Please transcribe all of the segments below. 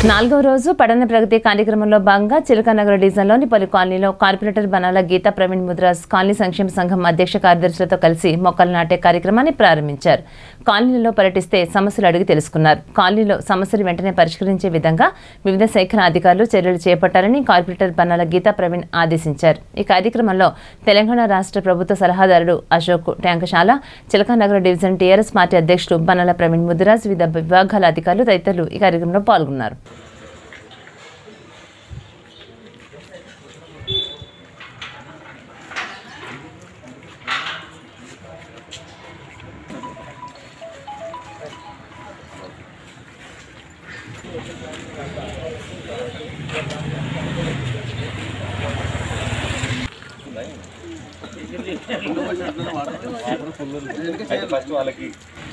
నాలుగో రోజు పట్టణ ప్రగతి కార్యక్రమంలో భాగంగా చిలకనగర్ డివిజన్లోని పలు కాలనీలో కార్పొరేటర్ బనాల గీతా ప్రవీణ్ ముద్రాస్ కాలనీ సంక్షేమ సంఘం అధ్యక్ష కార్యదర్శులతో కలిసి మొక్కలు నాటే కార్యక్రమాన్ని ప్రారంభించారు కాలనీలో పర్యటిస్తే సమస్యలు అడిగి తెలుసుకున్నారు కాలనీలో సమస్యలు వెంటనే పరిష్కరించే విధంగా వివిధ శాఖల అధికారులు చర్యలు చేపట్టాలని కార్పొరేటర్ బనాల గీతా ప్రవీణ్ ఆదేశించారు ఈ కార్యక్రమంలో తెలంగాణ రాష్ట్ర ప్రభుత్వ సలహాదారుడు Ashok Tankasala Chilakanagar division TRS party అధ్యక్షుడు బనాల ప్రవీణ్ ముదిరాజ్ వివిధ విభాగాల అధికారులు తదితరులు ఈ కార్యక్రమంలో పాల్గొన్నారు ఫస్ట్ వాళ్ళకి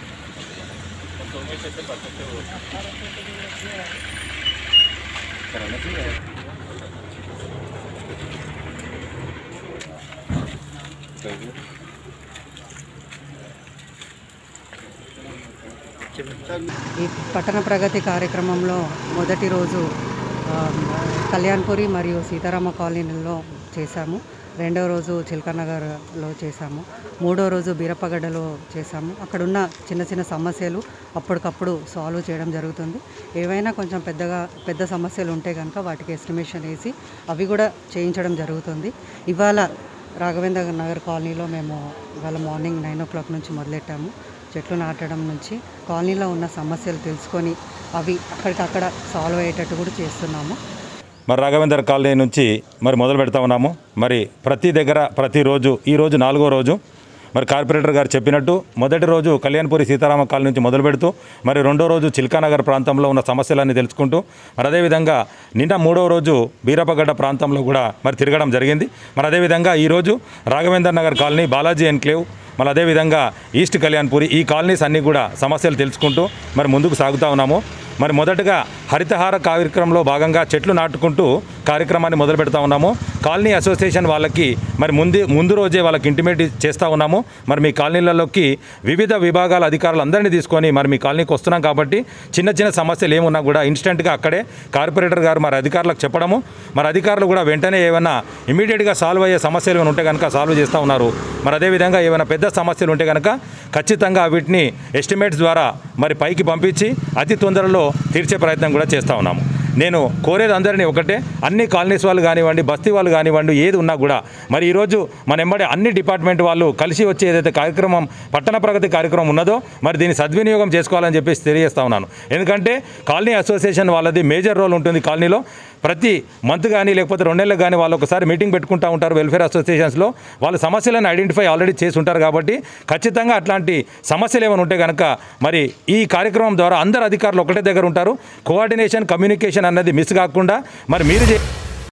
ఈ పట్టణ ప్రగతి కార్యక్రమంలో మొదటి రోజు ఆ, కళ్యాణ్పురి మరియు సీతారామ కాలనీలో చేశాము రెండవ రోజు చిల్కానగర్లో చేశాము మూడో రోజు బీరప్పగడ్డలో చేశాము అక్కడున్న చిన్న చిన్న సమస్యలు అప్పటికప్పుడు సాల్వ్ చేయడం జరుగుతుంది ఏవైనా కొంచెం పెద్దగా పెద్ద సమస్యలు ఉంటే కనుక వాటికి ఎస్టిమేషన్ వేసి అవి కూడా చేయించడం జరుగుతుంది ఇవాళ రాఘవేంద్ర నగర్ కాలనీలో మేము ఇవాళ మార్నింగ్ నైన్ ఓ క్లాక్ నుంచి మొదలెట్టాము చెట్లు నాటడం నుంచి కాలనీలో ఉన్న సమస్యలు తెలుసుకొని అవి అక్కడికక్కడ సాల్వ్ అయ్యేటట్టు కూడా చేస్తున్నాము మరి రాఘవేందర్ కాలనీ నుంచి మరి మొదలు పెడతా ఉన్నాము మరి ప్రతి దగ్గర ప్రతిరోజు ఈ రోజు నాలుగో రోజు మరి కార్పొరేటర్ గారు చెప్పినట్టు మొదటి రోజు కళ్యాణ్పురి సీతారామ కాలనీ నుంచి మొదలు పెడుతూ మరి రెండో రోజు చిల్కానగర్ ప్రాంతంలో ఉన్న సమస్యలన్నీ తెలుసుకుంటూ మరి అదేవిధంగా నిన్న మూడో రోజు బీరపగడ్డ ప్రాంతంలో కూడా మరి తిరగడం జరిగింది మరి అదేవిధంగా ఈరోజు రాఘవేందర్ నగర్ కాలనీ బాలాజీ ఎన్క్లేవ్ మరి అదేవిధంగా ఈస్ట్ కళ్యాణ్పురి ఈ కాలనీస్ అన్నీ కూడా సమస్యలు తెలుసుకుంటూ మరి ముందుకు సాగుతూ ఉన్నాము మరి మొదటగా హరితహార కార్యక్రమంలో భాగంగా చెట్లు నాటుకుంటూ కార్యక్రమాన్ని మొదలు పెడతా ఉన్నాము కాలనీ అసోసియేషన్ వాళ్ళకి మరి ముందు ముందు రోజే వాళ్ళకి ఇంటిమేట్ చేస్తూ ఉన్నాము మరి మీ కాలనీలలోకి వివిధ విభాగాల అధికారులు అందరినీ తీసుకొని మరి మీ కాలనీకి వస్తున్నాం కాబట్టి చిన్న చిన్న సమస్యలు ఏమున్నా కూడా ఇన్స్టెంట్గా అక్కడే కార్పొరేటర్ గారు మరి అధికారులకు చెప్పడము మరి అధికారులు కూడా వెంటనే ఏమైనా ఇమీడియట్గా సాల్వ్ అయ్యే సమస్యలు ఏమైనా ఉంటే కనుక సాల్వ్ చేస్తూ ఉన్నారు మరి అదేవిధంగా ఏమైనా పెద్ద సమస్యలు ఉంటే కనుక ఖచ్చితంగా వీటిని ఎస్టిమేట్స్ ద్వారా మరి పైకి పంపించి అతి తొందరలో తీర్చే ప్రయత్నం కూడా చేస్తూ ఉన్నాము నేను కోరేది అందరినీ ఒకటే అన్ని కాలనీస్ వాళ్ళు కానివ్వండి బస్తీ వాళ్ళు కానివ్వండి ఏది ఉన్నా కూడా మరి ఈరోజు మన ఎంబడి అన్ని డిపార్ట్మెంట్ వాళ్ళు కలిసి వచ్చే ఏదైతే కార్యక్రమం పట్టణ ప్రగతి కార్యక్రమం ఉన్నదో మరి దీన్ని సద్వినియోగం చేసుకోవాలని చెప్పేసి తెలియజేస్తా ఉన్నాను ఎందుకంటే కాలనీ అసోసియేషన్ వాళ్ళది మేజర్ రోల్ ఉంటుంది కాలనీలో ప్రతి మంత్ కానీ లేకపోతే రెండు నెలలకు కానీ వాళ్ళు ఒకసారి మీటింగ్ పెట్టుకుంటూ ఉంటారు వెల్ఫేర్ అసోసియేషన్స్లో వాళ్ళు సమస్యలను ఐడెంటిఫై ఆల్రెడీ చేసి ఉంటారు కాబట్టి ఖచ్చితంగా అట్లాంటి సమస్యలు ఏమైనా ఉంటే కనుక మరి ఈ కార్యక్రమం ద్వారా అందరు అధికారులు ఒకటే దగ్గర ఉంటారు కోఆర్డినేషన్ కమ్యూనికేషన్ అన్నది మిస్ కాకుండా మరి మీరు చే-